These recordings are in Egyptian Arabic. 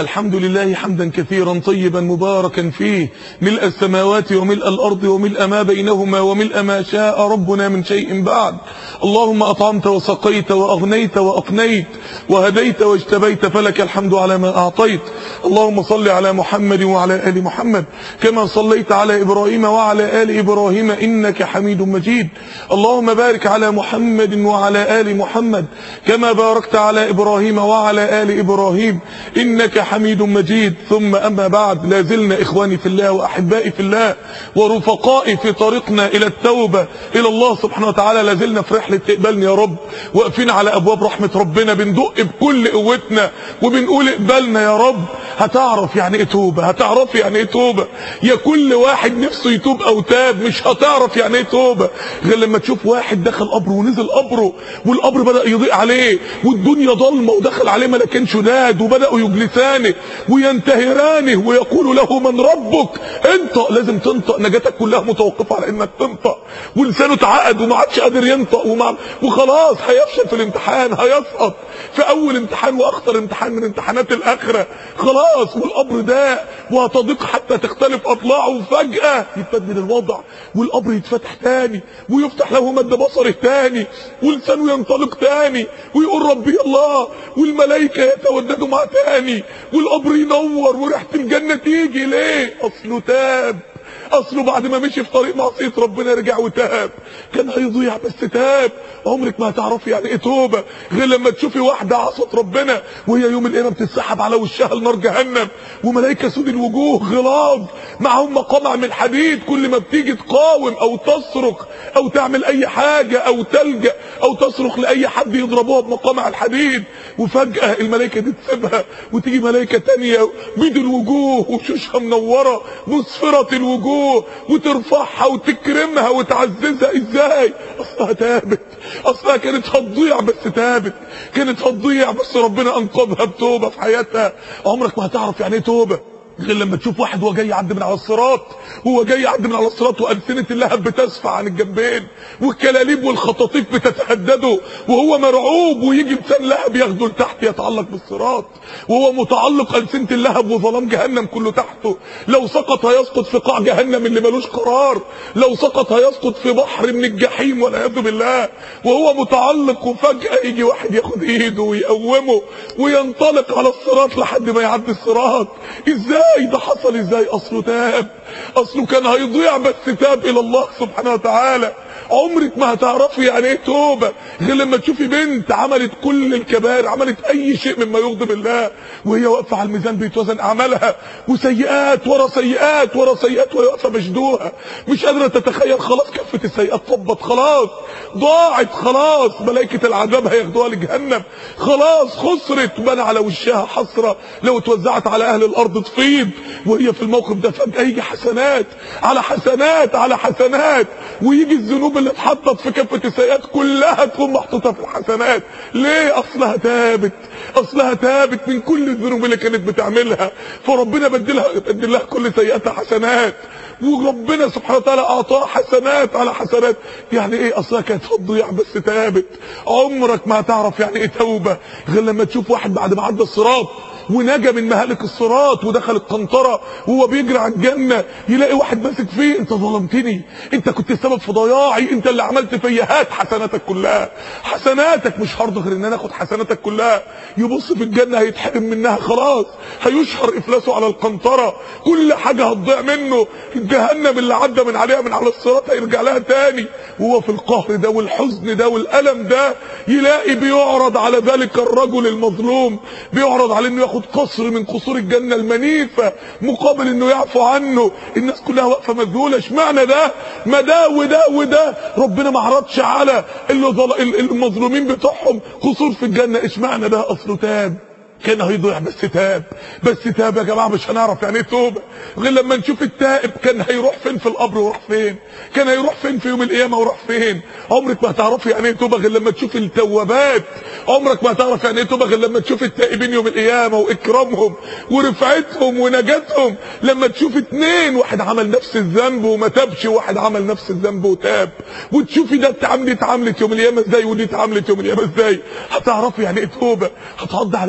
الحمد لله حمدا كثيرا طيبا مباركا فيه ملء السماوات وملء الأرض وملء ما بينهما وملء ما شاء ربنا من شيء بعد اللهم أطعمت وسقيت وأغنيت وأقنيت وهديت واجتبيت فلك الحمد على ما أعطيت اللهم صل على محمد وعلى آل محمد كما صليت على إبراهيم وعلى آل إبراهيم إنك حميد مجيد اللهم بارك على محمد وعلى آل محمد كما باركت على إبراهيم وعلى آل إبراهيم إنك حميد مجيد ثم أما بعد لا زلنا إخواني في الله وأحبائي في الله ورفقائي في طريقنا إلى التوبة إلى الله سبحانه وتعالى لا زلنا في رحلة تقبلني يا رب واقفين على أبواب رحمة ربنا بندق بكل قوتنا وبنقول اقبلنا يا رب هتعرف يعني ايه توبة هتعرف يعني ايه توبة يا كل واحد نفسه يتوب او تاب مش هتعرف يعني ايه توبة غير لما تشوف واحد دخل قبره ونزل قبره والقبر بدأ يضيء عليه والدنيا ضلمة ودخل عليه ملكين شداد وبدأوا يجلسانه وينتهرانه ويقول له من ربك انطق لازم تنطق نجاتك كلها متوقفة على انك تنطق ولسانه اتعقد وما عادش قادر ينطق ومع وخلاص هيفشل في الامتحان هيسقط في اول امتحان واخطر امتحان من امتحانات الاخره خلاص والقبر ده وهتضيق حتى تختلف اضلاعه وفجاه يتبدل الوضع والقبر يتفتح تاني ويفتح له مد بصره تاني ولسانه ينطلق تاني ويقول ربي الله والملائكه يتوددوا معاه تاني والقبر ينور وريحه الجنه تيجي ليه اصله تاب اصله بعد ما مشي في طريق معصيه ربنا رجع وتاب كان هيضيع بس تاب عمرك ما هتعرفي يعني ايه توبه غير لما تشوفي واحده عصت ربنا وهي يوم القيامه بتتسحب على وشها لنار جهنم وملائكه سود الوجوه غلاظ معاهم مقامع من حديد كل ما بتيجي تقاوم او تصرخ او تعمل اي حاجه او تلجا او تصرخ لاي حد يضربوها بمقامع الحديد وفجاه الملائكه دي تسيبها وتيجي ملائكه تانية بيض الوجوه وشوشها منوره مسفره الوجوه وترفعها وتكرمها وتعززها ازاي اصلها تابت اصلها كانت هتضيع بس تابت كانت هتضيع بس ربنا انقذها بتوبه في حياتها عمرك ما هتعرف يعني ايه توبه غير لما تشوف واحد وهو جاي يعدي من على الصراط هو جاي يعدي من على الصراط والسنه اللهب بتسفع عن الجنبين والكلاليب والخطاطيف بتتهدده وهو مرعوب ويجي لسان لهب ياخده لتحت يتعلق بالصراط وهو متعلق السنه اللهب وظلام جهنم كله تحته لو سقط هيسقط في قاع جهنم اللي ملوش قرار لو سقط هيسقط في بحر من الجحيم والعياذ بالله وهو متعلق وفجاه يجي واحد ياخد ايده ويقومه وينطلق على الصراط لحد ما يعدي الصراط ازاي ازاي ده حصل ازاي اصله تاب اصله كان هيضيع بس تاب الى الله سبحانه وتعالى عمرك ما هتعرفي يعني ايه توبه غير لما تشوفي بنت عملت كل الكبائر عملت اي شيء مما يغضب الله وهي واقفه على الميزان بيتوزن اعمالها وسيئات ورا سيئات ورا سيئات وهي واقفه مشدوها مش قادره تتخيل خلاص كفه السيئات طبت خلاص ضاعت خلاص ملائكه العذاب هياخدوها لجهنم خلاص خسرت بنى على وشها حسره لو اتوزعت على اهل الارض تفيض وهي في الموقف ده فجاه يجي حسنات على حسنات على حسنات ويجي الذنوب اللي اتحطت في كفه السيئات كلها تكون محطوطه في الحسنات ليه اصلها تابت اصلها تابت من كل الذنوب اللي كانت بتعملها فربنا بدلها بدل لها كل سيئاتها حسنات وربنا سبحانه وتعالى اعطاها حسنات على حسنات يعني ايه اصلها كانت هتضيع بس تابت عمرك ما هتعرف يعني ايه توبه غير لما تشوف واحد بعد ما عدى الصراط ونجا من مهالك الصراط ودخل القنطرة وهو بيجري على الجنة يلاقي واحد ماسك فيه انت ظلمتني انت كنت السبب في ضياعي انت اللي عملت فيا هات حسناتك كلها حسناتك مش هرضى غير ان انا اخد حسناتك كلها يبص في الجنة هيتحرم منها خلاص هيشهر افلاسه على القنطرة كل حاجة هتضيع منه جهنم اللي عدى من عليها من على الصراط هيرجع لها تاني وهو في القهر ده والحزن ده والألم ده يلاقي بيعرض على ذلك الرجل المظلوم بيعرض على انه ياخد قصر من قصور الجنة المنيفة مقابل انه يعفو عنه الناس كلها واقفة مذهولة اشمعنى ده ما ده وده وده ربنا ما عرضش على المظلومين بتوعهم قصور في الجنة اشمعنى ده اصله تاب كان هيضيع بس تاب بس تاب يا جماعه مش هنعرف يعني ايه توبه غير لما نشوف التائب كان هيروح فين في القبر وراح فين كان هيروح فين في يوم القيامه وراح فين عمرك ما هتعرفي يعني ايه توبه غير لما تشوف التوابات عمرك ما هتعرف يعني ايه توبه غير لما تشوف التائبين يوم القيامه واكرامهم ورفعتهم ونجاتهم لما تشوف اتنين واحد عمل نفس الذنب وما تابش وواحد عمل نفس الذنب وتاب وتشوفي ده اتعاملت اتعاملت يوم القيامه ازاي ودي اتعاملت يوم القيامه ازاي هتعرفي يعني ايه توبه هتعض على ايدك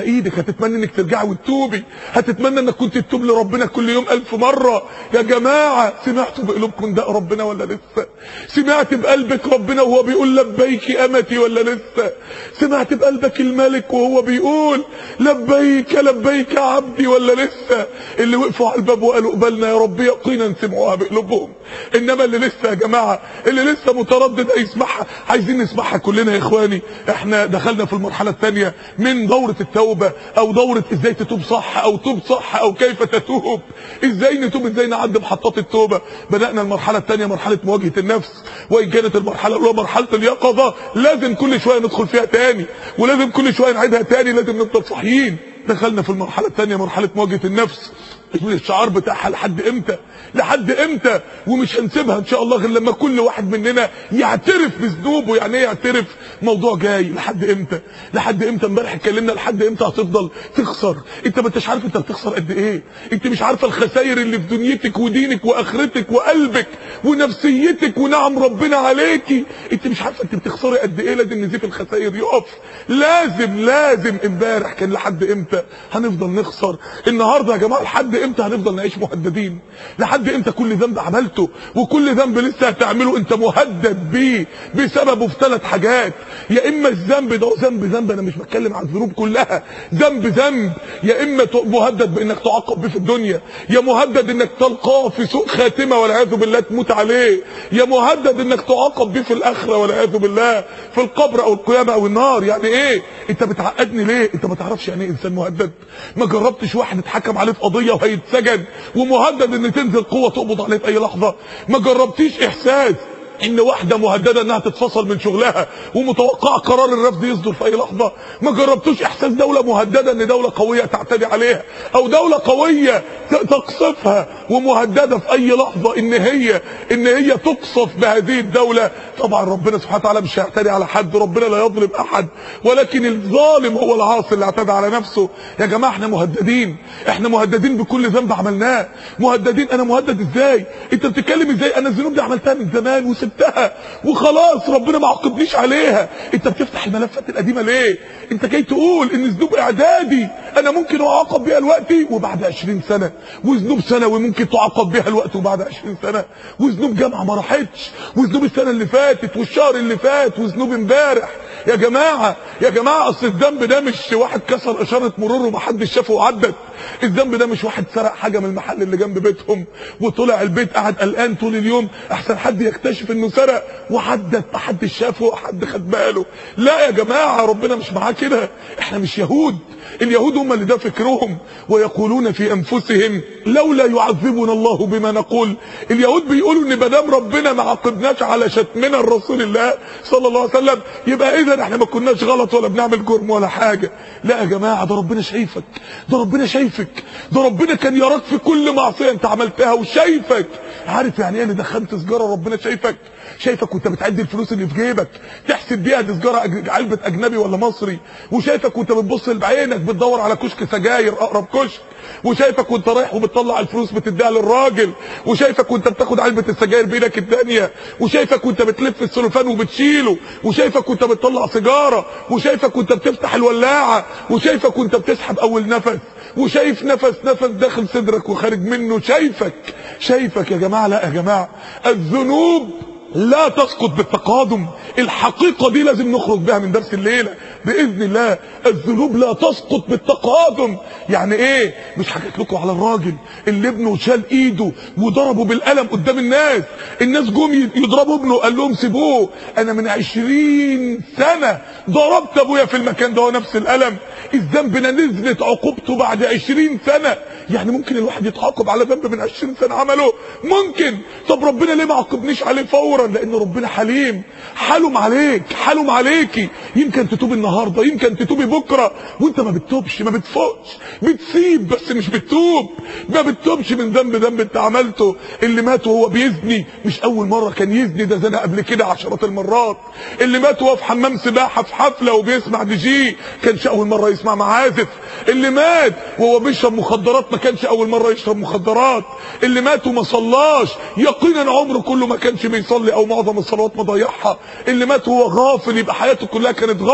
هتتمنى انك ترجعي وتتوبي هتتمنى انك كنت تتوب لربنا كل يوم ألف مرة يا جماعة سمعتوا بقلوبكم ده ربنا ولا لسه سمعت بقلبك ربنا وهو بيقول لبيك امتي ولا لسه سمعت بقلبك الملك وهو بيقول لبيك لبيك عبدي ولا لسه اللي وقفوا على الباب وقالوا قبلنا يا رب يقينا سمعوها بقلوبهم انما اللي لسه يا جماعه اللي لسه متردد يسمعها عايزين نسمعها كلنا يا اخواني احنا دخلنا في المرحله الثانيه من دوره التوبه او دوره ازاي تتوب صح او توب صح او كيف تتوب ازاي نتوب ازاي نعدي محطات التوبه بدانا المرحله الثانيه مرحله مواجهه النفس وان كانت المرحله الاولى مرحله اليقظه لازم كل شويه ندخل فيها تاني ولازم كل شويه نعيدها تاني لازم نفضل صاحيين دخلنا في المرحله الثانيه مرحله مواجهه النفس الشعار بتاعها لحد امتى لحد امتى ومش هنسيبها ان شاء الله غير لما كل واحد مننا يعترف بذنوبه يعني ايه يعترف موضوع جاي لحد امتى لحد امتى امبارح اتكلمنا لحد امتى هتفضل تخسر انت ما انتش عارف انت بتخسر قد ايه انت مش عارفه الخسائر اللي في دنيتك ودينك واخرتك وقلبك ونفسيتك ونعم ربنا عليكي انت مش عارفه انت بتخسري قد ايه لازم نزيف الخسائر يقف لازم لازم امبارح كان لحد امتى هنفضل نخسر النهارده يا جماعه لحد امتى هنفضل نعيش مهددين لحد امتى كل ذنب عملته وكل ذنب لسه هتعمله انت مهدد بيه بسببه في ثلاث حاجات يا اما الذنب ده ذنب ذنب انا مش بتكلم عن الذنوب كلها ذنب ذنب يا اما مهدد بانك تعاقب بيه في الدنيا يا مهدد انك تلقاه في سوء خاتمه والعياذ بالله تموت عليه يا مهدد انك تعاقب بيه في الاخره والعياذ بالله في القبر او القيامه او النار يعني ايه انت بتعقدني ليه انت ما تعرفش يعني ايه انسان مهدد ما جربتش واحد اتحكم عليه في قضيه وهيتسجن ومهدد ان تنزل قوه تقبض عليه في اي لحظه ما جربتيش احساس ان واحده مهدده انها تتفصل من شغلها ومتوقعه قرار الرفض يصدر في اي لحظه ما جربتوش احساس دوله مهدده ان دوله قويه تعتدي عليها او دوله قويه تقصفها ومهدده في اي لحظه ان هي ان هي تقصف بهذه الدوله طبعا ربنا سبحانه وتعالى مش هيعتدي على حد ربنا لا يظلم احد ولكن الظالم هو العاصي اللي اعتدى على نفسه يا جماعه احنا مهددين احنا مهددين بكل ذنب عملناه مهددين انا مهدد ازاي انت بتتكلم ازاي انا الذنوب دي عملتها من زمان وسبتها وخلاص ربنا ما عاقبنيش عليها انت بتفتح الملفات القديمه ليه انت جاي تقول ان ذنوب اعدادي انا ممكن اعاقب بيها دلوقتي وبعد 20 سنه وذنوب ثانوي ممكن تعاقب بيها الوقت وبعد 20 سنه وذنوب جامعه ما راحتش وذنوب السنه اللي فاتت والشهر اللي فات وذنوب امبارح يا جماعه يا جماعه اصل الذنب ده مش واحد كسر اشاره مرور ومحدش شافه وعدت الذنب ده مش واحد سرق حاجه من المحل اللي جنب بيتهم وطلع البيت قعد قلقان طول اليوم احسن حد يكتشف انه سرق وعدت محدش شافه وحد خد باله لا يا جماعه ربنا مش معاه كده احنا مش يهود اليهود هم اللي ده فكرهم ويقولون في انفسهم لولا يعذبنا الله بما نقول اليهود بيقولوا ان ما دام ربنا ما عاقبناش على شتمنا لرسول الله صلى الله عليه وسلم يبقى اذا احنا ما كناش غلط ولا بنعمل جرم ولا حاجه لا يا جماعه ده ربنا شايفك ده ربنا شايفك ده ربنا كان يراك في كل معصيه انت عملتها وشايفك عارف يعني ايه اللي دخلت سجاره ربنا شايفك شايفك وانت بتعدي الفلوس اللي في جيبك تحسب بيها دي سجاره علبه اجنبي ولا مصري وشايفك وانت بتبص بعينك بتدور على كشك سجاير اقرب كشك وشايفك وانت رايح وبتطلع الفلوس بتديها للراجل وشايفك وانت بتاخد علبه السجاير بايدك الثانيه وشايفك وانت بتلف السلوفان وبتشيله وشايفك وانت بتطلع سيجاره وشايفك وانت بتفتح الولاعه وشايفك وانت بتسحب اول نفس وشايف نفس نفس داخل صدرك وخارج منه شايفك شايفك يا جماعه لا يا جماعه الذنوب لا تسقط بالتقادم الحقيقة دي لازم نخرج بها من درس الليلة بإذن الله الذنوب لا تسقط بالتقادم يعني ايه مش حكيت لكم على الراجل اللي ابنه شال ايده وضربه بالقلم قدام الناس الناس جم يضربوا ابنه قال لهم سيبوه انا من عشرين سنة ضربت ابويا في المكان ده نفس القلم الذنب نزلت عقوبته بعد عشرين سنة يعني ممكن الواحد يتعاقب على ذنب من عشرين سنة عمله ممكن طب ربنا ليه ما عاقبنيش عليه فورا لان ربنا حليم حلم عليك حلم عليكي يمكن تتوب النهارده يمكن تتوبي بكره وانت ما بتتوبش ما بتفوقش بتسيب بس مش بتتوب ما بتتوبش من ذنب ذنب انت عملته اللي مات وهو بيزني مش اول مره كان يزني ده زنا قبل كده عشرات المرات اللي مات وهو في حمام سباحه في حفله وبيسمع دي جي كانش اول مره يسمع معازف اللي مات وهو بيشرب مخدرات ما كانش اول مره يشرب مخدرات اللي مات وما صلاش يقينا عمره كله ما كانش بيصلي او معظم الصلوات مضيعها اللي مات وهو غافل يبقى حياته كلها كانت غفله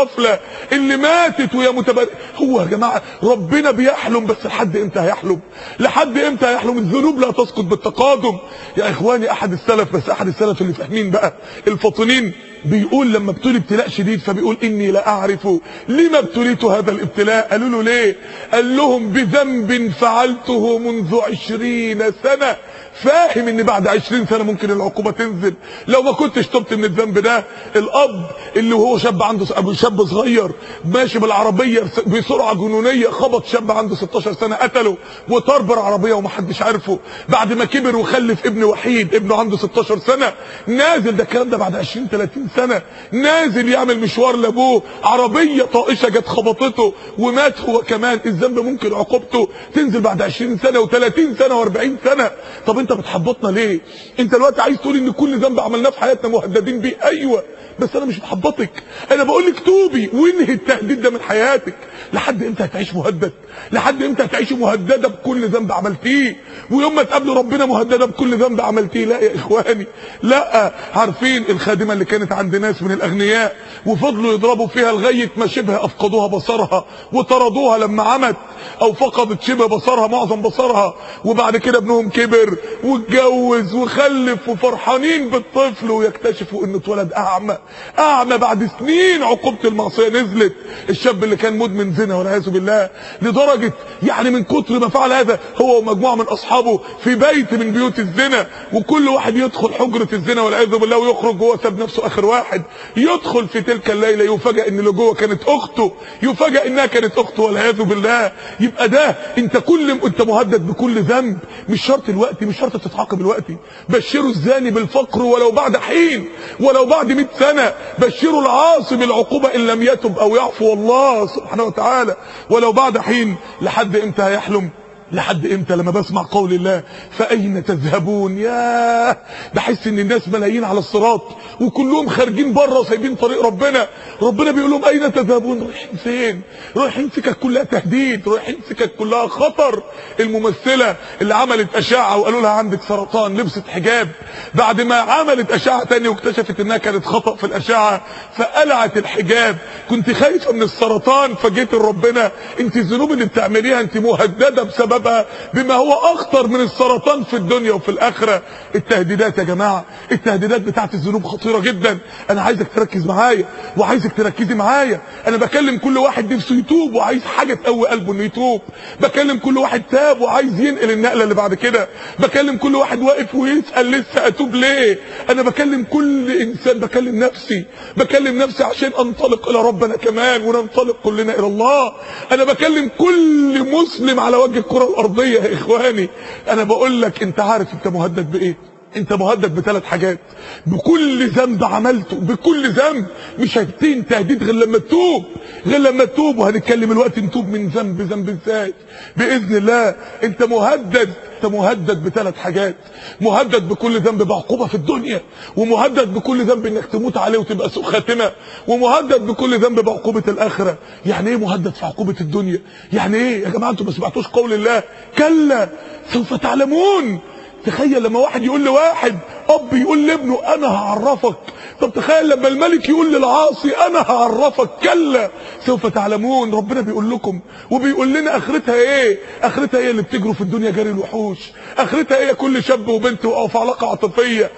اللي ماتت وهي متبر هو يا جماعه ربنا بيحلم بس لحد امتى هيحلم لحد امتى هيحلم الذنوب لا تسقط بالتقادم يا اخواني احد السلف بس احد السلف اللي فاهمين بقى الفاطنين بيقول لما ابتلي ابتلاء شديد فبيقول اني لا اعرف لما ابتليت هذا الابتلاء قالوا له ليه قال لهم بذنب فعلته منذ عشرين سنة فاهم ان بعد عشرين سنة ممكن العقوبة تنزل لو ما كنتش تبت من الذنب ده الاب اللي هو شاب عنده ابو شاب صغير ماشي بالعربية بسرعة جنونية خبط شاب عنده 16 سنة قتله وطار بالعربية ومحدش عارفه بعد ما كبر وخلف ابن وحيد ابنه عنده 16 سنة نازل ده الكلام ده بعد 20 30 سنة نازل يعمل مشوار لابوه عربية طائشة جت خبطته ومات هو كمان الذنب ممكن عقوبته تنزل بعد 20 سنة و30 سنة و40 سنة طب انت بتحبطنا ليه انت دلوقتي عايز تقول ان كل ذنب عملناه في حياتنا مهددين بيه ايوه بس انا مش بحبطك انا بقول لك توبي وانهي التهديد ده من حياتك لحد امتى هتعيش مهدد لحد امتى هتعيش مهدده بكل ذنب عملتيه ويوم ما تقابلوا ربنا مهدده بكل ذنب عملتيه لا يا اخواني لا عارفين الخادمه اللي كانت عند ناس من الاغنياء وفضلوا يضربوا فيها لغايه ما شبه افقدوها بصرها وطردوها لما عمت او فقدت شبه بصرها معظم بصرها وبعد كده ابنهم كبر واتجوز وخلف وفرحانين بالطفل ويكتشفوا انه اتولد اعمى اعمى بعد سنين عقوبه المعصيه نزلت الشاب اللي كان مدمن زنا والعياذ بالله لدرجه يعني من كتر ما فعل هذا هو ومجموعه من اصحابه في بيت من بيوت الزنا وكل واحد يدخل حجره الزنا والعياذ بالله ويخرج هو ساب نفسه اخر واحد يدخل في تلك الليله يفاجئ ان اللي جوه كانت اخته يفاجئ انها كانت اخته والعياذ بالله يبقى ده انت كل انت مهدد بكل ذنب مش شرط الوقت مش شرط تتعاقب الوقت بشروا الزاني بالفقر ولو بعد حين ولو بعد 100 سنه بشروا العاصي بالعقوبه ان لم يتب او يعفو الله سبحانه وتعالى ولو بعد حين لحد امتى هيحلم لحد امتى لما بسمع قول الله فاين تذهبون يا بحس ان الناس ملايين على الصراط وكلهم خارجين بره وسايبين طريق ربنا ربنا بيقول لهم اين تذهبون رايحين فين رايحين سكك كلها تهديد رايحين سكك كلها خطر الممثله اللي عملت اشعه وقالوا لها عندك سرطان لبست حجاب بعد ما عملت اشعه تاني واكتشفت انها كانت خطا في الاشعه فقلعت الحجاب كنت خايفه من السرطان فجيت لربنا انت الذنوب اللي بتعمليها انت مهدده بسبب سببها بما هو اخطر من السرطان في الدنيا وفي الاخره التهديدات يا جماعه التهديدات بتاعت الذنوب خطيره جدا انا عايزك تركز معايا وعايزك تركزي معايا انا بكلم كل واحد نفسه يتوب وعايز حاجه تقوي قلبه انه يتوب بكلم كل واحد تاب وعايز ينقل النقله اللي بعد كده بكلم كل واحد واقف ويسال لسه اتوب ليه انا بكلم كل انسان بكلم نفسي بكلم نفسي عشان انطلق الى ربنا كمان وننطلق كلنا الى الله انا بكلم كل مسلم على وجه الكره الارضيه يا اخواني انا بقول لك انت عارف انت مهدد بايه انت مهدد بثلاث حاجات بكل ذنب عملته بكل ذنب مش هتين تهديد غير لما تتوب غير لما تتوب وهنتكلم الوقت نتوب من ذنب ذنب ازاي باذن الله انت مهدد انت مهدد بثلاث حاجات مهدد بكل ذنب بعقوبه في الدنيا ومهدد بكل ذنب انك تموت عليه وتبقى سوء خاتمه ومهدد بكل ذنب بعقوبه الاخره يعني ايه مهدد في عقوبه الدنيا يعني ايه يا جماعه انتوا ما سمعتوش قول الله كلا سوف تعلمون تخيل لما واحد يقول لواحد اب يقول لابنه انا هعرفك طب تخيل لما الملك يقول للعاصي انا هعرفك كلا سوف تعلمون ربنا بيقول لكم وبيقول لنا اخرتها ايه اخرتها ايه اللي بتجروا في الدنيا جري الوحوش اخرتها ايه كل شاب وبنت وقعوا في علاقه عاطفيه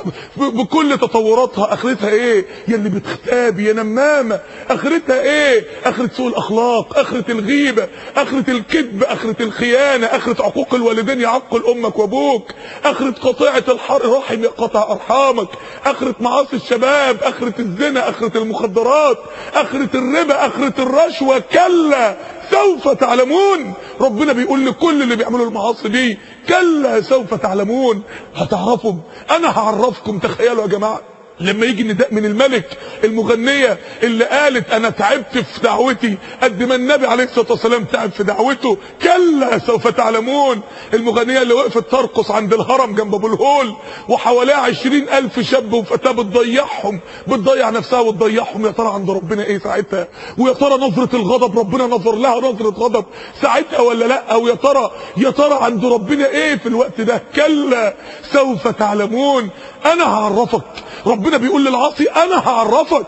بكل تطوراتها اخرتها ايه يا اللي بتختاب يا نمامه اخرتها ايه اخره سوء الاخلاق اخره الغيبه اخره الكذب اخره الخيانه اخره عقوق الوالدين يعقل امك وابوك اخره قطيعه الرحم يقطع ارحامك اخره معاصي الشباب اخره الزنا اخره المخدرات اخره الربا اخره الرشوه كلا سوف تعلمون ربنا بيقول لكل اللي بيعملوا المعاصي دي كلا سوف تعلمون هتعرفوا انا هعرفكم تخيلوا يا جماعه لما يجي نداء من الملك المغنية اللي قالت انا تعبت في دعوتي قد ما النبي عليه الصلاة والسلام تعب في دعوته كلا سوف تعلمون المغنية اللي وقفت ترقص عند الهرم جنب ابو الهول وحواليها عشرين الف شاب وفتاة بتضيعهم بتضيع نفسها وتضيعهم يا ترى عند ربنا ايه ساعتها ويا ترى نظرة الغضب ربنا نظر لها نظرة غضب ساعتها ولا لا ويا ترى يا ترى عند ربنا ايه في الوقت ده كلا سوف تعلمون انا هعرفك ربنا بيقول للعاصي انا هعرفك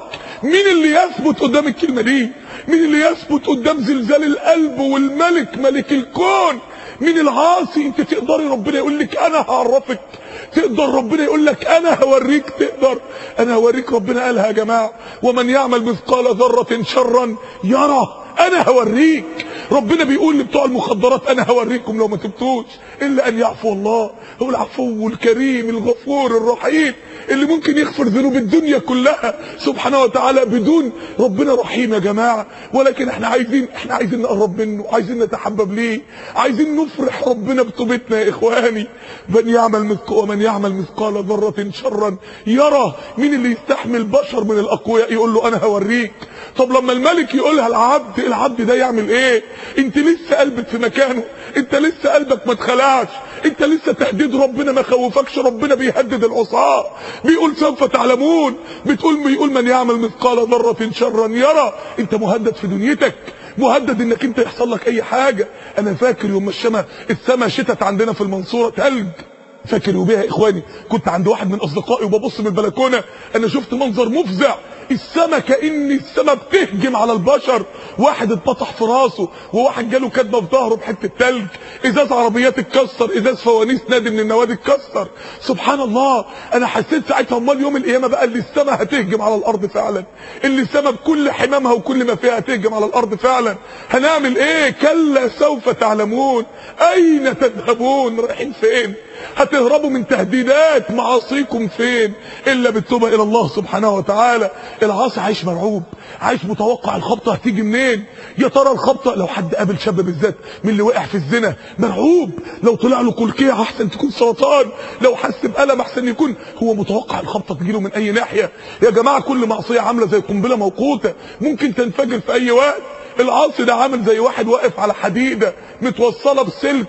مين اللي يثبت قدام الكلمه دي مين اللي يثبت قدام زلزال القلب والملك ملك الكون مين العاصي انت تقدري ربنا يقول لك انا هعرفك تقدر ربنا يقول لك انا هوريك تقدر انا هوريك ربنا قالها يا جماعه ومن يعمل مثقال ذره شرا يرى انا هوريك ربنا بيقول لبتوع المخدرات انا هوريكم لو ما تبتوش الا ان يعفو الله هو العفو الكريم الغفور الرحيم اللي ممكن يغفر ذنوب الدنيا كلها سبحانه وتعالى بدون ربنا رحيم يا جماعه ولكن احنا عايزين احنا عايزين نقرب منه عايزين نتحبب ليه عايزين نفرح ربنا بتوبتنا يا اخواني من يعمل مثقال ومن يعمل مثقال ذره شرا يرى مين اللي يستحمل بشر من الاقوياء يقول له انا هوريك طب لما الملك يقولها العبد العبد ده يعمل ايه انت لسه قلبك في مكانه انت لسه قلبك ما اتخلعش انت لسه تهديد ربنا ما خوفكش ربنا بيهدد العصاه بيقول سوف تعلمون بتقول بيقول من يعمل مثقال ذره شرا يرى انت مهدد في دنيتك مهدد انك انت يحصل لك اي حاجه انا فاكر يوم ما الشمس السما شتت عندنا في المنصوره تلج فاكر يوميها يا اخواني كنت عند واحد من اصدقائي وببص من البلكونه انا شفت منظر مفزع السما كان السما بتهجم على البشر واحد اتبطح في راسه وواحد جاله كدمه في ظهره بحته تلج ازاز عربيات اتكسر ازاز فوانيس نادي من النوادي اتكسر سبحان الله انا حسيت ساعتها امال يوم القيامه بقى اللي السما هتهجم على الارض فعلا اللي السما بكل حمامها وكل ما فيها هتهجم على الارض فعلا هنعمل ايه كلا سوف تعلمون اين تذهبون رايحين فين هتهربوا من تهديدات معاصيكم فين الا بالتوبه الى الله سبحانه وتعالى العاصي عايش مرعوب عايش متوقع الخبطه هتيجي منين يا ترى الخبطه لو حد قابل شاب بالذات من اللي وقع في الزنا مرعوب لو طلع له كلكيه احسن تكون سرطان لو حس بالم احسن يكون هو متوقع الخبطه تجيله من اي ناحيه يا جماعه كل معصيه عامله زي قنبله موقوته ممكن تنفجر في اي وقت العاصي ده عامل زي واحد واقف على حديده متوصله بسلك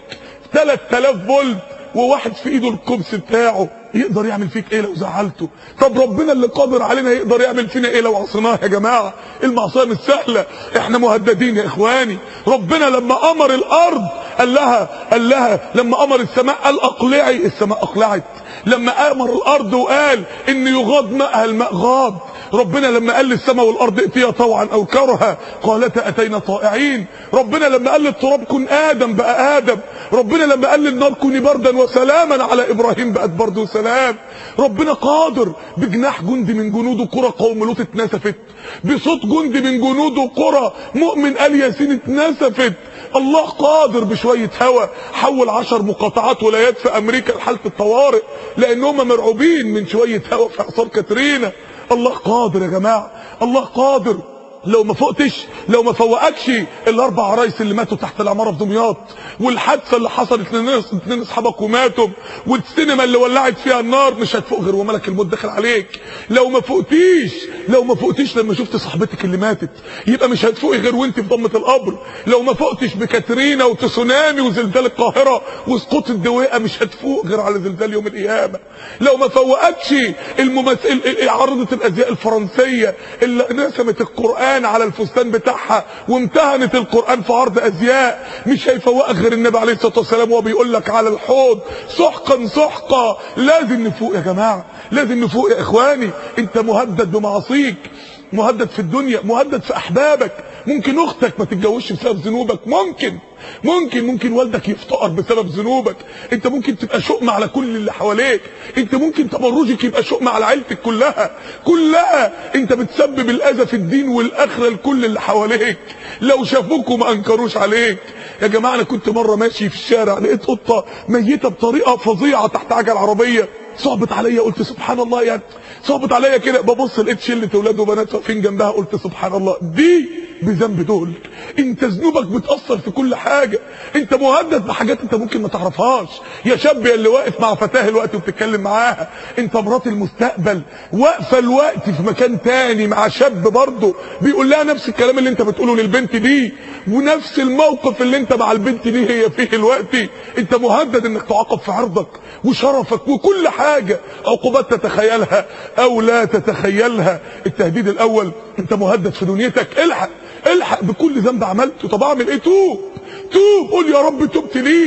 3000 فولت وواحد في ايده الكبس بتاعه يقدر يعمل فيك ايه لو زعلته طب ربنا اللي قادر علينا يقدر يعمل فينا ايه لو عصيناه يا جماعه المعصيه مش سهله احنا مهددين يا اخواني ربنا لما امر الارض قال لها قال لها لما امر السماء قال اقلعي السماء اقلعت لما امر الارض وقال ان يغاض ماءها الماء غاض ربنا لما قال للسماء والارض ائتيا طوعا او كرها قالتا اتينا طائعين ربنا لما قال للتراب كن ادم بقى ادم ربنا لما قال للنار كوني بردا وسلاما على ابراهيم بقت برد وسلام ربنا قادر بجناح جندي من جنوده قرى قوم لوط اتنسفت بصوت جندي من جنوده قرى مؤمن ال ياسين اتنسفت الله قادر بشوية هوا حول عشر مقاطعات ولايات في امريكا لحالة الطوارئ لانهم مرعوبين من شوية هوا في اعصار كاترينا الله قادر يا جماعة الله قادر لو ما فوقتش لو ما فوقكش الاربع عرايس اللي ماتوا تحت العماره في دمياط والحادثه اللي حصلت لناس اتنين اصحابك وماتوا والسينما اللي ولعت فيها النار مش هتفوق غير وملك الموت داخل عليك لو ما فوقتيش لو ما فوقتيش لما شفت صاحبتك اللي ماتت يبقى مش هتفوقي غير وانت في ضمه القبر لو ما فوقتش بكاترينا وتسونامي وزلزال القاهره وسقوط الدويقه مش هتفوق غير على زلزال يوم القيامه لو ما فوقكش الممثل عارضه الازياء الفرنسيه اللي رسمت القران على الفستان بتاعها وامتهنت القران في عرض ازياء مش هيفوقك غير النبي عليه الصلاه والسلام وهو بيقول لك على الحوض سحقا سحقا لازم نفوق يا جماعه لازم نفوق يا اخواني انت مهدد بمعاصيك مهدد في الدنيا مهدد في احبابك ممكن اختك ما تتجوزش بسبب ذنوبك ممكن ممكن ممكن والدك يفتقر بسبب ذنوبك انت ممكن تبقى شؤم على كل اللي حواليك انت ممكن تبرجك يبقى شؤم على عيلتك كلها كلها انت بتسبب الاذى في الدين والاخره لكل اللي حواليك لو شافوك وما انكروش عليك يا جماعه انا كنت مره ماشي في الشارع لقيت قطه ميته بطريقه فظيعه تحت عجل عربيه صعبت عليا قلت سبحان الله يعني صعبت عليا كده ببص لقيت شله اولاد وبنات واقفين جنبها قلت سبحان الله دي بذنب دول انت ذنوبك بتاثر في كل حاجه انت مهدد بحاجات انت ممكن ما تعرفهاش يا شاب يا اللي واقف مع فتاه الوقت وبتتكلم معاها انت مرات المستقبل واقفه الوقت في مكان تاني مع شاب برضه بيقول لها نفس الكلام اللي انت بتقوله للبنت دي ونفس الموقف اللي انت مع البنت دي هي فيه الوقت انت مهدد انك تعاقب في عرضك وشرفك وكل حاجه عقوبات تتخيلها او لا تتخيلها التهديد الاول انت مهدد في دنيتك الحق الحق بكل ذنب عملته طب اعمل ايه توب توب قول يا رب تبت ليك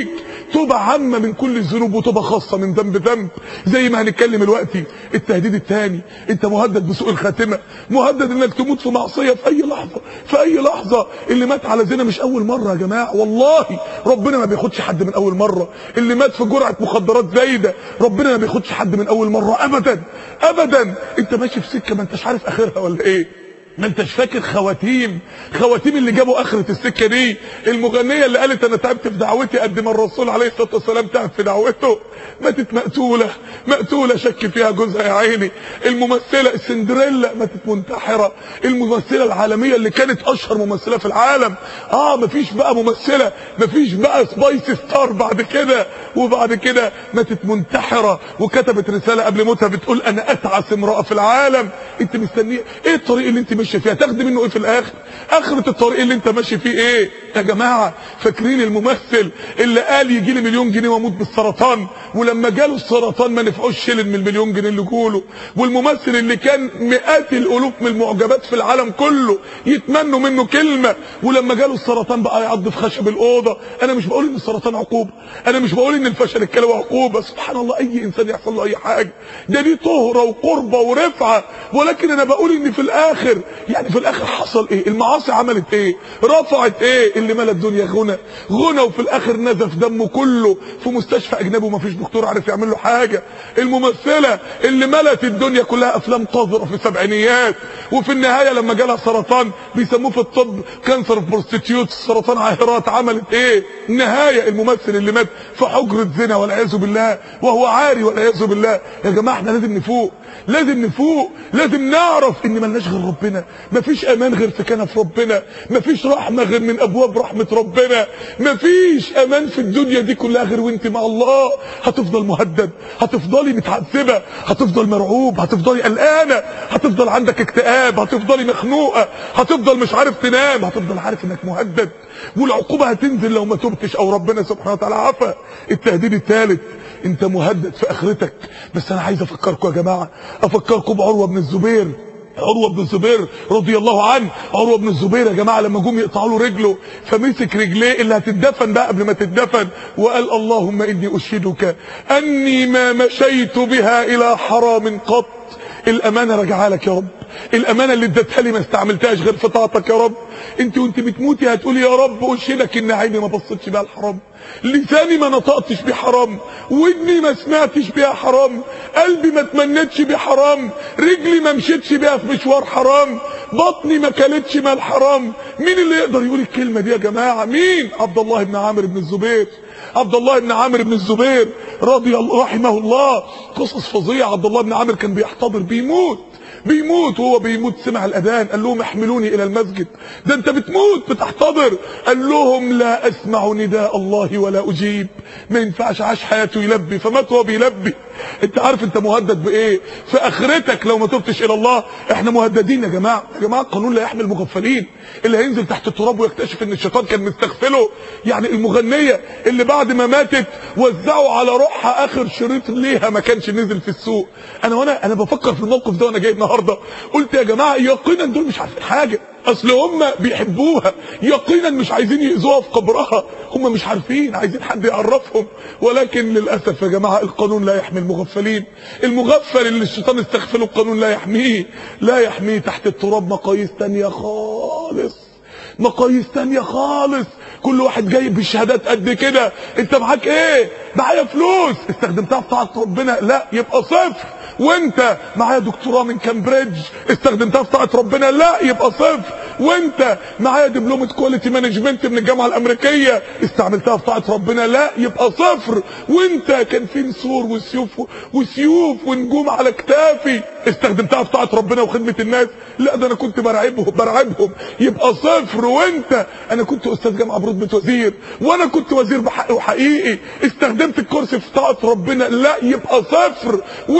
توبه عامه من كل الذنوب وتوبه خاصه من ذنب ذنب زي ما هنتكلم دلوقتي التهديد الثاني انت مهدد بسوء الخاتمه مهدد انك تموت في معصيه في اي لحظه في اي لحظه اللي مات على زنا مش اول مره يا جماعه والله ربنا ما بياخدش حد من اول مره اللي مات في جرعه مخدرات زايده ربنا ما بياخدش حد من اول مره ابدا ابدا انت ماشي في سكه ما انتش عارف اخرها ولا ايه ما انتش فاكر خواتيم خواتيم اللي جابوا اخرة السكة دي المغنية اللي قالت انا تعبت في دعوتي قد ما الرسول عليه الصلاة والسلام تعب في دعوته ماتت مقتولة مقتولة شك فيها جوزها يا عيني الممثلة السندريلا ماتت منتحرة الممثلة العالمية اللي كانت اشهر ممثلة في العالم اه مفيش بقى ممثلة مفيش بقى سبايس ستار بعد كده وبعد كده ماتت منتحرة وكتبت رسالة قبل موتها بتقول انا اتعس امرأة في العالم انت مستنيه ايه الطريق اللي انت ماشيه فيها تاخدي منه ايه في الاخر اخرة الطريق اللي انت ماشي فيه ايه يا جماعة فاكرين الممثل اللي قال يجي لي مليون جنيه واموت بالسرطان ولما جاله السرطان ما نفعوش شلن من المليون جنيه اللي جوله والممثل اللي كان مئات الالوف من المعجبات في العالم كله يتمنوا منه كلمة ولما جاله السرطان بقى يعض في خشب الاوضه انا مش بقول ان السرطان عقوبه انا مش بقول ان الفشل الكلوي عقوبه سبحان الله اي انسان يحصل له اي حاجه ده دي طهره وقربه ورفعه ولكن انا بقول ان في الاخر يعني في الاخر حصل ايه المعاصي عملت ايه رفعت ايه اللي ملا الدنيا غنى غنى وفي الاخر نزف دمه كله في مستشفى اجنبي ومفيش دكتور عارف يعمل له حاجه الممثله اللي ملت الدنيا كلها افلام قذره في السبعينيات وفي النهايه لما جالها سرطان بيسموه في الطب كانسر اوف بروستيتيوت سرطان عاهرات عملت ايه النهايه الممثل اللي مات في حجره زنا والعياذ بالله وهو عاري والعياذ بالله يا جماعه احنا لازم نفوق لازم نفوق لازم نعرف ان ملناش غير ربنا مفيش امان غير في كنف ربنا مفيش رحمه غير من ابواب رحمه ربنا مفيش امان في الدنيا دي كلها غير وانت مع الله هتفضل مهدد هتفضلي متعذبه هتفضل مرعوب هتفضلي قلقانه هتفضل عندك اكتئاب هتفضلي مخنوقه هتفضل مش عارف تنام هتفضل عارف انك مهدد والعقوبه هتنزل لو ما تبتش او ربنا سبحانه وتعالى عفا التهديد الثالث انت مهدد في اخرتك بس انا عايز افكركم يا جماعه افكركم بعروه بن الزبير عروه بن الزبير رضي الله عنه عروه بن الزبير يا جماعه لما جم يقطعوا له رجله فمسك رجليه اللي هتدفن بقى قبل ما تدفن وقال اللهم اني اشهدك اني ما مشيت بها الى حرام قط الامانه راجعه لك يا رب الامانه اللي اديتها لي ما استعملتهاش غير في طاعتك يا رب انت وانت بتموتي هتقولي يا رب اشهدك ان عيني ما بصتش بيها الحرام لساني ما نطقتش بيه حرام ودني ما سمعتش بيها حرام قلبي ما تمنتش بيه حرام رجلي ما مشيتش بيها في مشوار حرام بطني ما كلتش مال حرام مين اللي يقدر يقول الكلمه دي يا جماعه مين عبد الله بن عامر بن الزبير عبد الله بن عامر بن الزبير رضي الله رحمه الله قصص فظيعه عبد الله بن عامر كان بيحتضر بيموت بيموت وهو بيموت سمع الاذان قال لهم احملوني الى المسجد ده انت بتموت بتحتضر قال لهم لا اسمع نداء الله ولا اجيب ما ينفعش عاش حياته يلبي فمات وهو بيلبي انت عارف انت مهدد بايه في اخرتك لو ما تبتش الى الله احنا مهددين يا جماعه يا جماعه القانون لا يحمي المغفلين اللي هينزل تحت التراب ويكتشف ان الشيطان كان مستغفله يعني المغنيه اللي بعد ما ماتت وزعوا على روحها اخر شريط ليها ما كانش نزل في السوق انا وانا انا بفكر في الموقف ده وانا جاي النهارده قلت يا جماعه يقينا دول مش عارفين حاجه اصل هم بيحبوها يقينا مش عايزين يأذوها في قبرها هم مش عارفين عايزين حد يعرفهم ولكن للاسف يا جماعه القانون لا يحمي المغفلين المغفل اللي الشيطان استغفله القانون لا يحميه لا يحميه تحت التراب مقاييس تانية خالص مقاييس تانية خالص كل واحد جايب بالشهادات قد كده انت معاك ايه معايا فلوس استخدمتها في طاعه ربنا لا يبقى صفر وانت معايا دكتوراه من كامبريدج استخدمتها في طاعه ربنا لا يبقى صفر وانت معايا دبلومه كواليتي مانجمنت من الجامعه الامريكيه استعملتها في طاعه ربنا لا يبقى صفر وانت كان في نسور وسيوف وسيوف ونجوم على كتافي استخدمتها في طاعه ربنا وخدمه الناس لا ده انا كنت برعبهم برعبهم يبقى صفر وانت انا كنت استاذ جامعه برتبه وزير وانا كنت وزير بحق وحقيقي استخدمت الكرسي في طاعه ربنا لا يبقى صفر وانت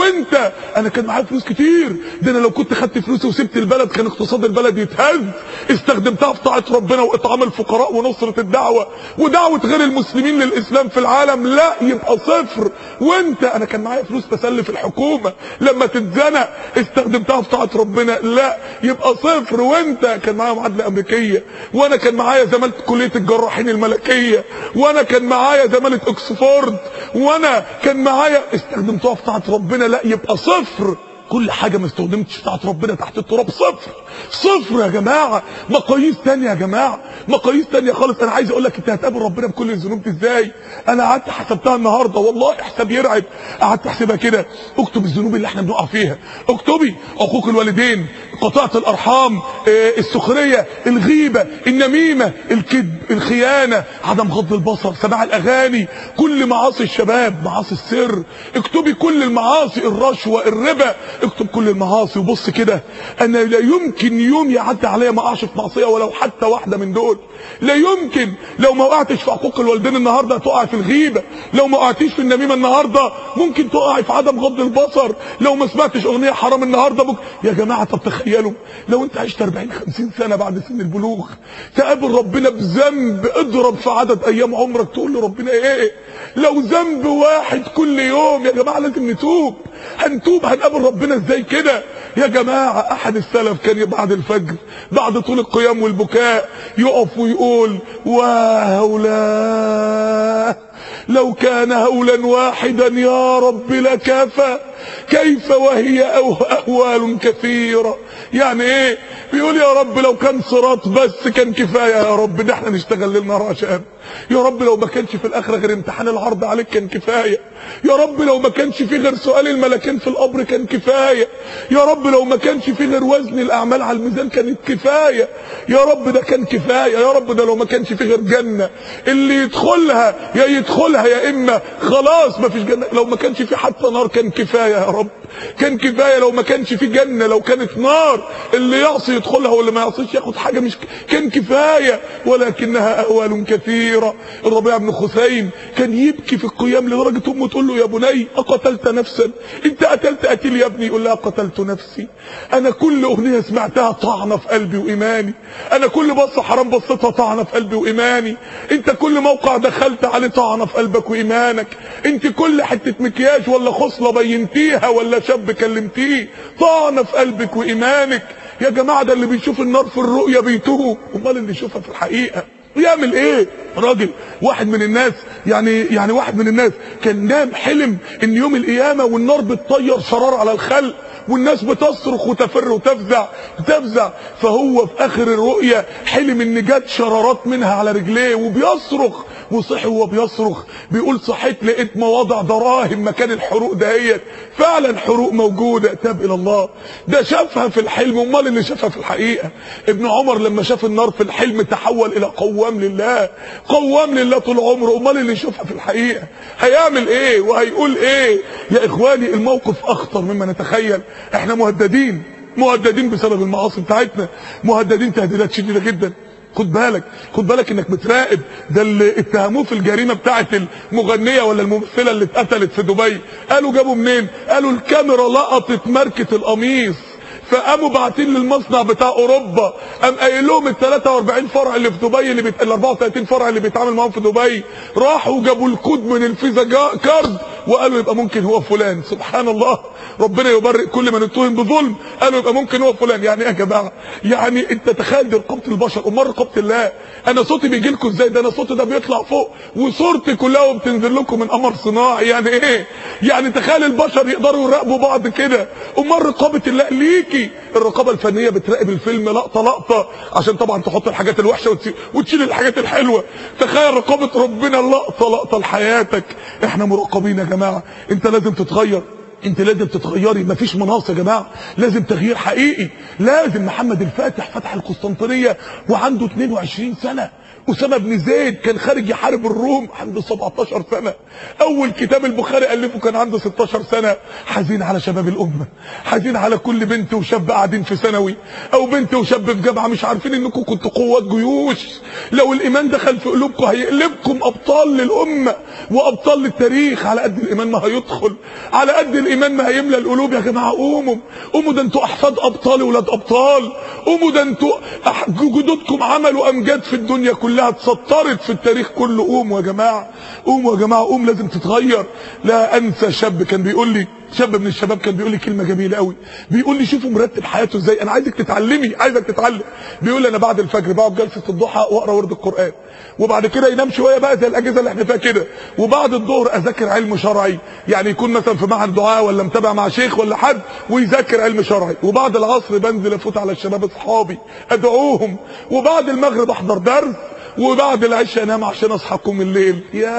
ده انا كان معايا فلوس كتير ده انا لو كنت خدت فلوسي وسبت البلد كان اقتصاد البلد يتهز استخدمتها في طاعه ربنا واطعام الفقراء ونصره الدعوه ودعوه غير المسلمين للاسلام في العالم لا يبقى صفر وانت انا كان معايا فلوس بسلف الحكومه لما تتزنق استخدمتها في طاعه ربنا لا يبقى صفر وانت كان معايا معادله امريكيه وانا كان معايا زماله كليه الجراحين الملكيه وانا كان معايا زماله اوكسفورد وانا كان معايا استخدمتها في طاعه ربنا لا يبقى صفر كل حاجه ما استخدمتش في طاعه ربنا تحت التراب صفر صفر يا جماعه مقاييس تانية يا جماعه مقاييس تانية خالص انا عايز اقول لك انت هتقابل ربنا بكل الذنوب دي ازاي انا قعدت حسبتها النهارده والله حساب يرعب قعدت احسبها كده اكتب الذنوب اللي احنا بنقع فيها اكتبي عقوق الوالدين قطاعه الارحام آه، السخريه الغيبه النميمه الكذب الخيانه عدم غض البصر سماع الاغاني كل معاصي الشباب معاصي السر اكتبي كل المعاصي الرشوه الربا اكتب كل المعاصي وبص كده انا لا يمكن يوم يعدي عليا ما اقعش في معصيه ولو حتى واحده من دول لا يمكن لو ما وقعتش في حقوق الوالدين النهارده تقع في الغيبه لو ما وقعتيش في النميمه النهارده ممكن تقعي في عدم غض البصر لو ما سمعتش اغنيه حرام النهارده بك... يا جماعه طب تخيلوا لو انت عشت 40 50 سنه بعد سن البلوغ تقابل ربنا بذنب اضرب في عدد ايام عمرك تقول لربنا ايه لو ذنب واحد كل يوم يا جماعه لازم نتوب هنتوب هنقابل ربنا ازاي كده يا جماعه احد السلف كان بعد الفجر بعد طول القيام والبكاء يقف ويقول وهولا لو كان هولا واحدا يا رب لكفى كيف وهي أو أهوال كثيرة يعني ايه بيقول يا رب لو كان صراط بس كان كفاية يا رب ده احنا نشتغل ليل نهار عشان يا رب لو ما كانش في الاخرة غير امتحان العرض عليك كان كفاية يا رب لو ما كانش في غير سؤال الملكين في القبر كان كفاية يا رب لو ما كانش في غير وزن الاعمال على الميزان كانت كفاية يا رب ده كان كفاية يا رب ده لو ما كانش في غير جنة اللي يدخلها يا يدخلها يا اما خلاص ما فيش جنة لو ما كانش في حتى نار كان كفاية يا رب كان كفايه لو ما كانش في جنه لو كانت نار اللي يعصي يدخلها واللي ما يعصيش ياخد حاجه مش كان كفايه ولكنها اهوال كثيره الربيع بن خثيم كان يبكي في القيام لدرجه امه تقول له يا بني اقتلت نفسا انت قتلت قتيل يا ابني يقول لها قتلت نفسي انا كل اغنيه سمعتها طعنه في قلبي وايماني انا كل بصه حرام بصيتها طعنه في قلبي وايماني انت كل موقع دخلت عليه طعنه في قلبك وايمانك انت كل حته مكياج ولا خصله بينتيها ولا شاب كلمتيه طعنه في قلبك وايمانك يا جماعه ده اللي بيشوف النار في الرؤيا بيتوب امال اللي يشوفها في الحقيقه يعمل ايه راجل واحد من الناس يعني يعني واحد من الناس كان نام حلم ان يوم القيامه والنار بتطير شرار على الخلق والناس بتصرخ وتفر وتفزع تفزع فهو في اخر الرؤيا حلم ان جت شرارات منها على رجليه وبيصرخ وصحي وهو بيصرخ بيقول صحيت لقيت مواضع دراهم مكان الحروق دهيت فعلا حروق موجوده تاب الى الله ده شافها في الحلم امال اللي شافها في الحقيقه ابن عمر لما شاف النار في الحلم تحول الى قوام لله قوام لله طول عمره امال اللي يشوفها في الحقيقه هيعمل ايه وهيقول ايه يا اخواني الموقف اخطر مما نتخيل احنا مهددين مهددين بسبب المعاصي بتاعتنا مهددين تهديدات شديده جدا خد بالك خد بالك انك بتراقب ده اللي اتهموه في الجريمه بتاعه المغنيه ولا الممثله اللي اتقتلت في دبي قالوا جابوا منين قالوا الكاميرا لقطت ماركه القميص فقاموا باعتين للمصنع بتاع اوروبا قام قايل لهم ال 43 فرع اللي في دبي اللي بيت... ال 34 فرع اللي بيتعامل معاهم في دبي راحوا جابوا الكود من الفيزا جا... كارد وقالوا يبقى ممكن هو فلان سبحان الله ربنا يبرئ كل من اتهم بظلم قالوا يبقى ممكن هو فلان يعني ايه يا جماعه يعني انت تخيل دي رقابه البشر امال رقابه الله انا صوتي بيجي لكم ازاي ده انا صوتي ده بيطلع فوق وصورتي كلها وبتنزل لكم من قمر صناعي يعني ايه يعني تخيل البشر يقدروا يراقبوا بعض كده امال رقابه الله ليكي الرقابه الفنيه بتراقب الفيلم لقطه لقطه عشان طبعا تحط الحاجات الوحشه وتشيل الحاجات الحلوه تخيل رقابه ربنا لقطه لقطه لحياتك احنا مراقبين يا جماعه انت لازم تتغير انت لازم تتغيري مفيش مناص يا جماعه لازم تغيير حقيقي لازم محمد الفاتح فتح القسطنطينيه وعنده 22 سنه أسامة بن زيد كان خارج يحارب الروم عنده 17 سنة أول كتاب البخاري ألفه كان عنده 16 سنة حزين على شباب الأمة حزين على كل بنت وشاب قاعدين في ثانوي أو بنت وشاب في جامعة مش عارفين إنكم كنتوا قوات جيوش لو الإيمان دخل في قلوبكم هيقلبكم أبطال للأمة وأبطال للتاريخ على قد الإيمان ما هيدخل على قد الإيمان والايمان ما هيملى القلوب يا جماعه قوموا قوموا ده انتوا احفاد ابطال ولاد ابطال قوموا ده انتوا أح- جدودكم عملوا امجاد في الدنيا كلها اتسطرت في التاريخ كله قوموا يا جماعه قوموا يا جماعه قوم لازم تتغير لا انسى شاب كان بيقول لي شاب من الشباب كان بيقول لي كلمه جميله قوي بيقول لي شوفوا مرتب حياته ازاي انا عايزك تتعلمي عايزك تتعلم بيقول لي انا بعد الفجر بقعد جلسه الضحى واقرا ورد القران وبعد كده ينام شويه بقى زي الاجهزه اللي احنا فيها كده وبعد الظهر اذاكر علم شرعي يعني يكون مثلا في معهد دعاء ولا متابع مع شيخ ولا حد ويذاكر علم شرعي وبعد العصر بنزل افوت على الشباب اصحابي ادعوهم وبعد المغرب احضر درس وبعد العشاء انام عشان اصحى اقوم الليل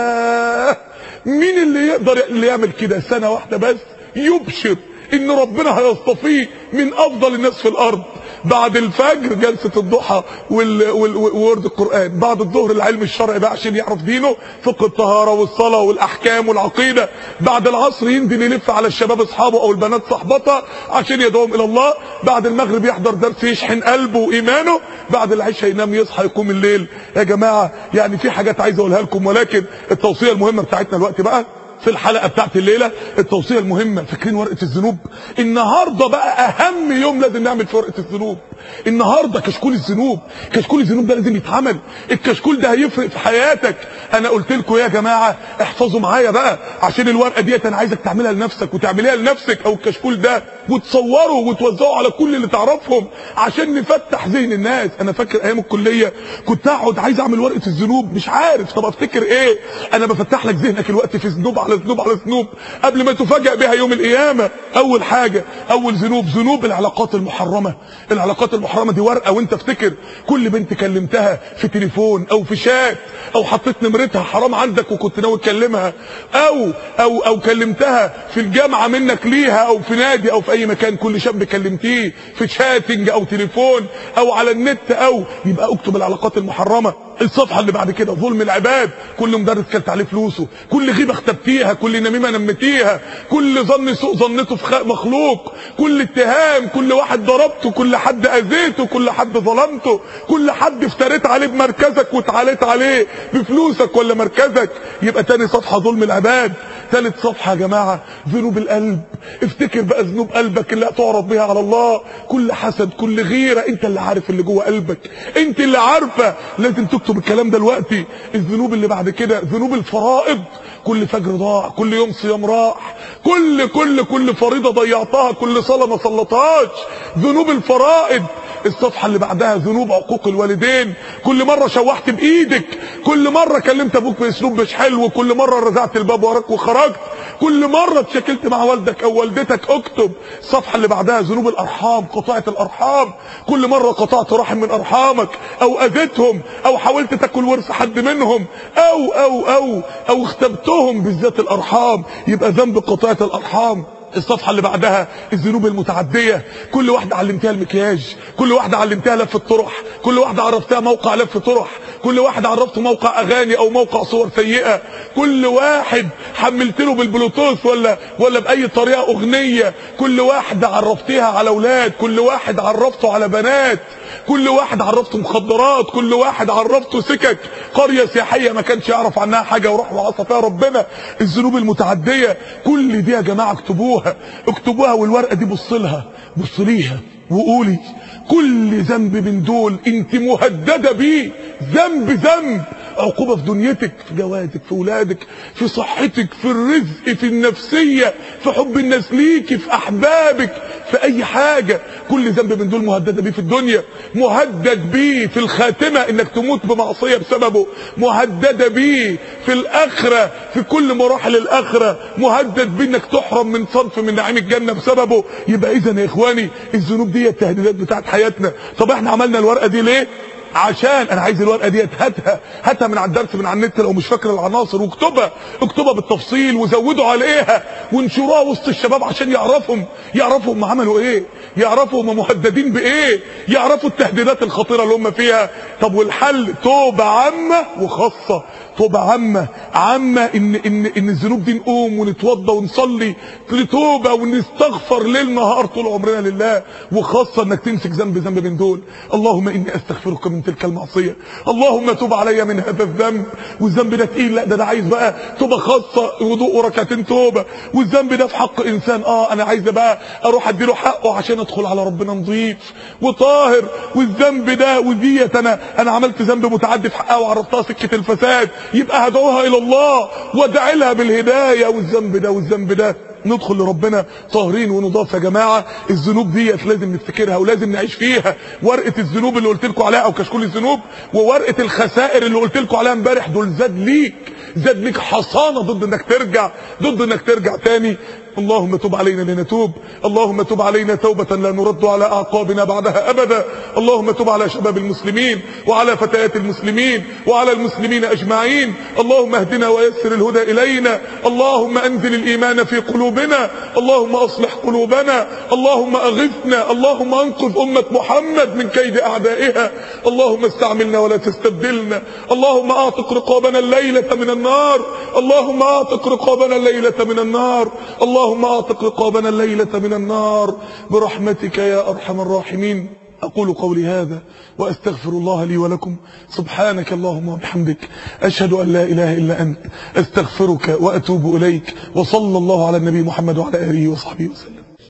ياه مين اللي يقدر اللي يعمل كده سنه واحده بس يبشر ان ربنا هيصطفيه من افضل الناس في الارض بعد الفجر جلسة الضحى وال- وال- وورد القرآن بعد الظهر العلم الشرعي بقى عشان يعرف دينه فقه الطهارة والصلاة والأحكام والعقيدة بعد العصر ينزل يلف على الشباب أصحابه أو البنات صحبتها عشان يدعوهم إلى الله بعد المغرب يحضر درس يشحن قلبه وإيمانه بعد العشاء ينام يصحى يقوم الليل يا جماعة يعني في حاجات عايز أقولها لكم ولكن التوصية المهمة بتاعتنا الوقت بقى في الحلقه بتاعت الليله التوصيه المهمه فاكرين ورقه الذنوب النهارده بقى اهم يوم لازم نعمل في ورقه الذنوب النهارده كشكول الذنوب كشكول الذنوب ده لازم يتعمل الكشكول ده هيفرق في حياتك انا قلت لكم يا جماعه احفظوا معايا بقى عشان الورقه ديت انا عايزك تعملها لنفسك وتعمليها لنفسك او الكشكول ده وتصوره وتوزعه على كل اللي تعرفهم عشان نفتح ذهن الناس انا فاكر ايام الكليه كنت اقعد عايز اعمل ورقه الذنوب مش عارف طب افتكر ايه انا بفتح لك ذهنك الوقت في ذنوب على ذنوب على ذنوب قبل ما تفاجئ بها يوم القيامه اول حاجه اول ذنوب ذنوب العلاقات المحرمه العلاقات المحرمه دي ورقه وانت افتكر كل بنت كلمتها في تليفون او في شات او حطيت نمرتها حرام عندك وكنت ناوي تكلمها او او او كلمتها في الجامعه منك ليها او في نادي او في اي مكان كل شاب كلمتيه في شاتنج او تليفون او على النت او يبقى اكتب العلاقات المحرمه الصفحه اللي بعد كده ظلم العباد كل مدرس كلت عليه فلوسه كل غيبه اختبتيها كل نميمه نمتيها كل ظن سوء ظنته في خ- مخلوق كل اتهام كل واحد ضربته كل حد اذيته كل حد ظلمته كل حد افتريت عليه بمركزك واتعاليت عليه بفلوسك ولا مركزك يبقى تاني صفحه ظلم العباد ثالث صفحه يا جماعه ذنوب القلب افتكر بقى ذنوب قلبك اللي هتعرض بيها على الله كل حسد كل غيره انت اللي عارف اللي جوه قلبك انت اللي عارفه لازم تكتب الكلام ده دلوقتي الذنوب اللي بعد كده ذنوب الفرائض كل فجر ضاع كل يوم صيام راح كل كل كل فريضه ضيعتها كل صلاه ما صلتهاش ذنوب الفرائض الصفحه اللي بعدها ذنوب عقوق الوالدين كل مره شوحت بايدك كل مره كلمت ابوك باسلوب مش حلو كل مره رزعت الباب وراك وخرجت كل مره اتشكلت مع والدك او والدتك اكتب الصفحه اللي بعدها ذنوب الارحام قطاعه الارحام كل مره قطعت رحم من ارحامك او اذيتهم او حاولت تاكل ورث حد منهم او او او او اختبتهم بالذات الارحام يبقى ذنب قطاعه الارحام الصفحة اللي بعدها الذنوب المتعدية كل واحدة علمتها المكياج كل واحدة علمتها لف الطرح كل واحدة عرفتها موقع لف طرح كل واحد عرفته موقع اغاني او موقع صور سيئة كل واحد حملت له بالبلوتوث ولا ولا باي طريقة اغنية كل واحدة عرفتيها على اولاد كل واحد عرفته على بنات كل واحد عرفته مخدرات كل واحد عرفته سكك قرية سياحية ما كانش يعرف عنها حاجة وراح وعصى فيها ربنا الذنوب المتعدية كل دي يا جماعة اكتبوها اكتبوها والورقة دي بص لها بص ليها وقولي كل ذنب من دول انت مهددة بيه ذنب ذنب عقوبة في دنيتك في جوازك في ولادك في صحتك في الرزق في النفسية في حب الناس ليكي في احبابك في اي حاجة كل ذنب من دول مهددة بيه في الدنيا مهدد بيه في الخاتمة انك تموت بمعصية بسببه مهددة بيه في الاخرة في كل مراحل الاخرة مهدد بيه انك تحرم من صنف من نعيم الجنة بسببه يبقى اذا يا اخواني الذنوب دي التهديدات بتاعت حياتنا طب احنا عملنا الورقة دي ليه عشان انا عايز الورقه ديت هاتها هاتها من على الدرس من على النت لو مش فاكر العناصر واكتبها اكتبها بالتفصيل وزودوا عليها وانشروها وسط الشباب عشان يعرفهم يعرفوا هم عملوا ايه يعرفوا هم مهددين بايه يعرفوا التهديدات الخطيره اللي هم فيها طب والحل توبه عامه وخاصه توبة عامة عامة ان ان ان الذنوب دي نقوم ونتوضى ونصلي لتوبة ونستغفر ليل نهار طول عمرنا لله وخاصة انك تمسك ذنب ذنب من دول اللهم اني استغفرك من تلك المعصية اللهم توب علي من هذا الذنب والذنب ده تقيل لا ده انا عايز بقى توبة خاصة وضوء وركعتين توبة والذنب ده في حق انسان اه انا عايز بقى اروح اديله حقه عشان ادخل على ربنا نظيف وطاهر والذنب ده وديت انا انا عملت ذنب متعدي في حقها وعرفتها سكه الفساد يبقى هدعوها الى الله وادعي لها بالهدايه والذنب ده والذنب ده ندخل لربنا طاهرين ونضاف يا جماعه الذنوب ديت لازم نفتكرها ولازم نعيش فيها ورقه الذنوب اللي قلت لكم عليها او كشكول الذنوب وورقه الخسائر اللي قلت لكم عليها امبارح دول زاد ليك زاد ليك حصانه ضد انك ترجع ضد انك ترجع تاني اللهم تب علينا لنتوب اللهم تب علينا توبة لا نرد على أعقابنا بعدها أبدا اللهم تب على شباب المسلمين وعلى فتيات المسلمين وعلى المسلمين أجمعين اللهم اهدنا ويسر الهدى إلينا اللهم أنزل الإيمان في قلوبنا اللهم أصلح قلوبنا اللهم أغثنا اللهم أنقذ أمة محمد من كيد أعدائها اللهم استعملنا ولا تستبدلنا اللهم أعتق رقابنا الليلة من النار اللهم أعتق رقابنا الليلة من النار اللهم اعتق رقابنا الليلة من النار برحمتك يا أرحم الراحمين أقول قولي هذا وأستغفر الله لي ولكم سبحانك اللهم وبحمدك أشهد أن لا إله إلا أنت أستغفرك وأتوب إليك وصلى الله على النبي محمد وعلى آله وصحبه وسلم